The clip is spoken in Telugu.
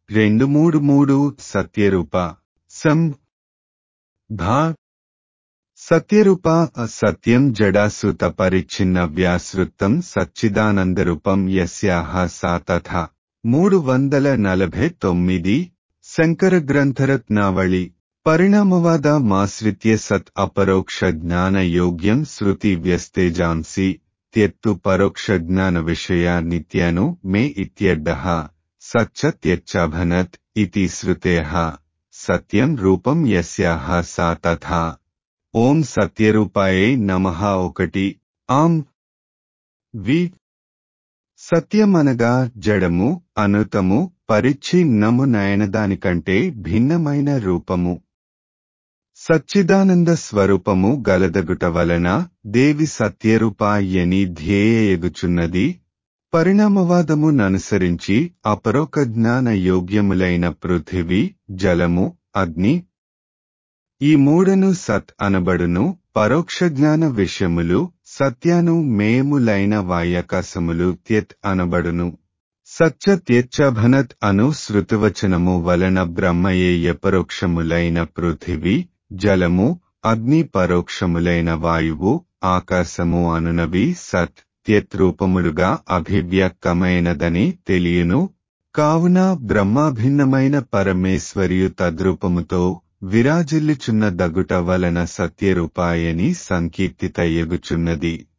రెండు మూడు మూడు సత్యరూప సం ధా సత్యరూప సత్యం జడాసుత పరిచ్ఛిన్న వ్యాసృత్తం సచ్చిదానందరూపం యస్యాహ సా తథా మూడు వందల నలభై తొమ్మిది శంకర గ్రంథరత్నావళి పరిణామవాద మాశ్రిత్య సత్ అపరోక్ష జ్ఞాన యోగ్యం శృతి వ్యస్తేజాంసి త్యత్తు పరోక్ష జ్ఞాన విషయ నిత్యాను మే ఇత్యర్థః సచ్చత్యచ్చభనత్ ఇతి శృతేః సత్యం రూపం యస్యాహ సా తథా ఓం సత్యరూపాయే నమః ఒకటి ఆం వి సత్యమనగా జడము అనుతము పరిచ్ఛిన్నము నయనదానికంటే భిన్నమైన రూపము సచ్చిదానంద స్వరూపము గలదగుట వలన దేవి సత్యరూపాయని ధ్యేయగుచున్నది పరిణామవాదము ననుసరించి అపరోక జ్ఞాన యోగ్యములైన పృథివీ జలము అగ్ని ఈ మూడను సత్ అనబడును పరోక్ష జ్ఞాన విషయములు సత్యాను మేములైన వాయాకాశములు త్యత్ అనబడును సత్యత్యచ్చభనత్ అను శృతివచనము వలన బ్రహ్మయే యపరోక్షములైన పృథివీ జలము అగ్ని పరోక్షములైన వాయువు ఆకాశము అనునవి సత్ త్యత్రూపములుగా అభివ్యక్తమైనదని తెలియను కావున బ్రహ్మాభిన్నమైన పరమేశ్వర్యు తద్రూపముతో విరాజిల్లుచున్న దగుట వలన సత్యరూపాయని సంకీర్తితయ్యగుచున్నది